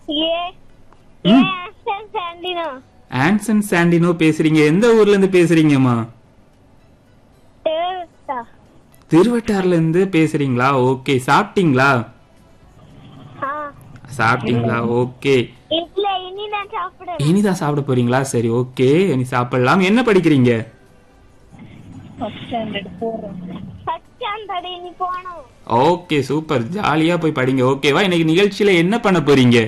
ஏ ஏ ஆக்சன் Santino Anson Santino பேசுறீங்க எந்த ஊர்ல இருந்து பேசுறீங்கம்மா தேவதா திருவட்டார்ல இருந்து பேசுறீங்களா ஓகே சாப்பிட்டீங்களா ஆ சாப்பிட்டீங்களா ஓகே இல்ல இனி நான் சாப்பிடுறேன் இனிதான் சாப்பிட போறீங்களா சரி ஓகே இனி சாப்பிடலாம் என்ன படிக்கிறீங்க ஃபர்ஸ்ட் ஸ்டாண்டர்ட் இனி போகணும் ஓகே சூப்பர் ஜாலியா போய் படிங்க ஓகேவா இன்னைக்கு நிகழ்ச்சியில என்ன பண்ண போறீங்க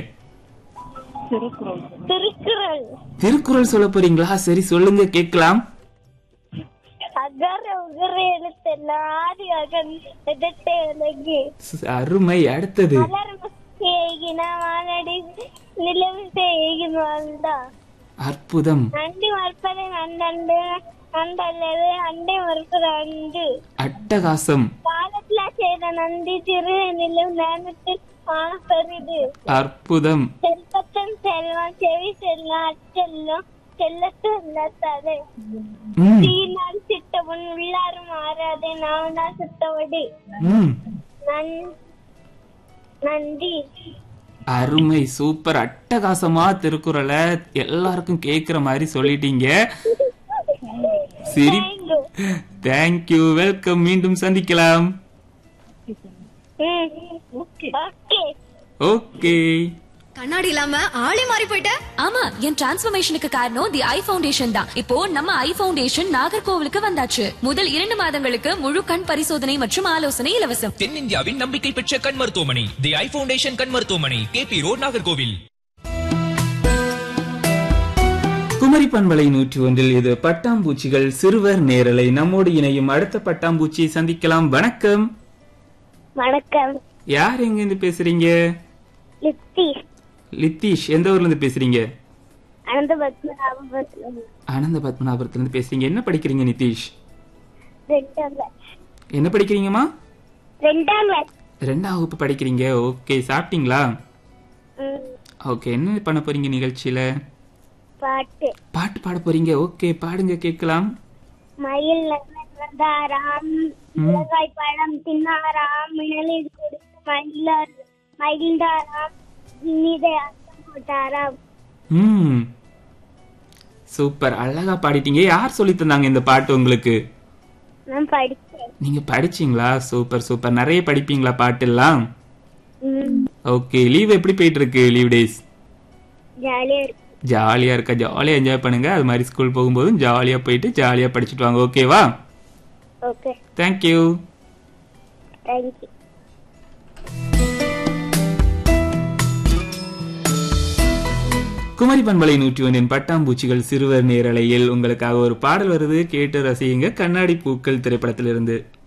திருக்குறள் திருக்குறள் சொல்ல போறீங்களா சரி சொல்லுங்க கேட்கலாம் அகர உகர எழுத்தெல்லாம் ஆதி அகன் எதிர்த்தே உலகு ஸ்- அருமை அடுத்தது மலர் ஏகின வானடி நிலவு செய்கின் வாழ்ந்தா அற்புதம் அண்டி மறுப்பதை நண்டண்டு நண்டல்லது அண்டை மறுப்பது அண்டு அட்டகாசம் காலத்துல செய்த நந்தி திரு நிலவு நேரத்தில் காணப்பெறுது அற்புதம் செல்வத்தன் செல்வம் செவி செல்வம் அச்செல்லம் செல்லத்து இல்லத்தது ம் தீனால் சிட்டவன் உள்ளாரும் மாறாதே நாவனா சுத்தவடி ம் நன் நன்றி அருமை சூப்பர் அட்டகாசமா திருக்குறளை எல்லாருக்கும் கேக்குற மாதிரி சொல்லிட்டீங்க சரி தேங்க்யூ தேங்க்யூ வெல்கம் மீண்டும் சந்திக்கலாம் ஓகே ஓகே கண்ணாடி இல்லாம ஆளே மாறி போயிட்ட ஆமா என் டிரான்ஸ்ஃபர்மேஷனுக்கு காரணம் தி ஐ ஃபவுண்டேஷன் தான் இப்போ நம்ம ஐ ஃபவுண்டேஷன் நாகர்கோவிலுக்கு வந்தாச்சு முதல் இரண்டு மாதங்களுக்கு முழு கண் பரிசோதனை மற்றும் ஆலோசனை இலவசம் தென்னிந்தியாவின் நம்பிக்கை பெற்ற கண் மருத்துவமனை தி ஐ ஃபவுண்டேஷன் கண் மருத்துவமனை கேபி ரோட் நாகர்கோவில் குமரி பண்பலை நூற்றி ஒன்றில் இது பட்டாம்பூச்சிகள் சிறுவர் நேரலை நம்மோடு இணையும் அடுத்த பட்டாம்பூச்சியை சந்திக்கலாம் வணக்கம் வணக்கம் யார் எங்க இருந்து பேசுறீங்க லித்தி லித்தீஷ் எந்த ஊர்ல இருந்து பேசுறீங்க அனந்த பத்மநாபபுரத்துல ஆனந்த பத்மநாபுரத்துல இருந்து பேசுறீங்க என்ன படிக்கிறீங்க நிதிஷ் ரெண்டாம் கிளாஸ் என்ன படிக்கிறீங்கம்மா ரெண்டாம் கிளாஸ் ரெண்டாம் வகுப்பு படிக்கிறீங்க ஓகே சாப்பிட்டீங்களா ம், ஓகே என்ன பண்ண போறீங்க நிகழ்ச்சியில பாட்டு பாட்டு பாட போறீங்க ஓகே பாடுங்க கேட்கலாம் மயில் நகர் வந்தாராம் மிளகாய் பழம் தின்னாராம் மின்னலில் கொடுத்து மயிலார் மகிழ்ந்தாராம் இனிதை அர்த்தம் போட்டாராம் ம் சூப்பர் அழகா பாடிட்டீங்க யார் சொல்லி தந்தாங்க இந்த பாட்டு உங்களுக்கு நான் படிச்சேன் நீங்க படிச்சீங்களா சூப்பர் சூப்பர் நிறைய படிப்பீங்களா பாட்டெல்லாம் ம், ஓகே லீவ் எப்படி போயிட்டு இருக்கு லீவ் டேஸ் ஜாலியா இருக்கு ஜாலியா இருக்கா ஜாலியா என்ஜாய் பண்ணுங்க அது மாதிரி ஸ்கூல் போகும்போதும் ஜாலியா போயிட்டு ஜாலியா படிச்சுட்டு வாங்க ஓகேவா ஓகே தேங்க்யூ தேங்க்யூ குமரி பண்பலை நூற்றி ஒன்றின் பட்டாம்பூச்சிகள் சிறுவர் நேரலையில் உங்களுக்காக ஒரு பாடல் வருது கேட்டு ரசியுங்க கண்ணாடி பூக்கள் திரைப்படத்திலிருந்து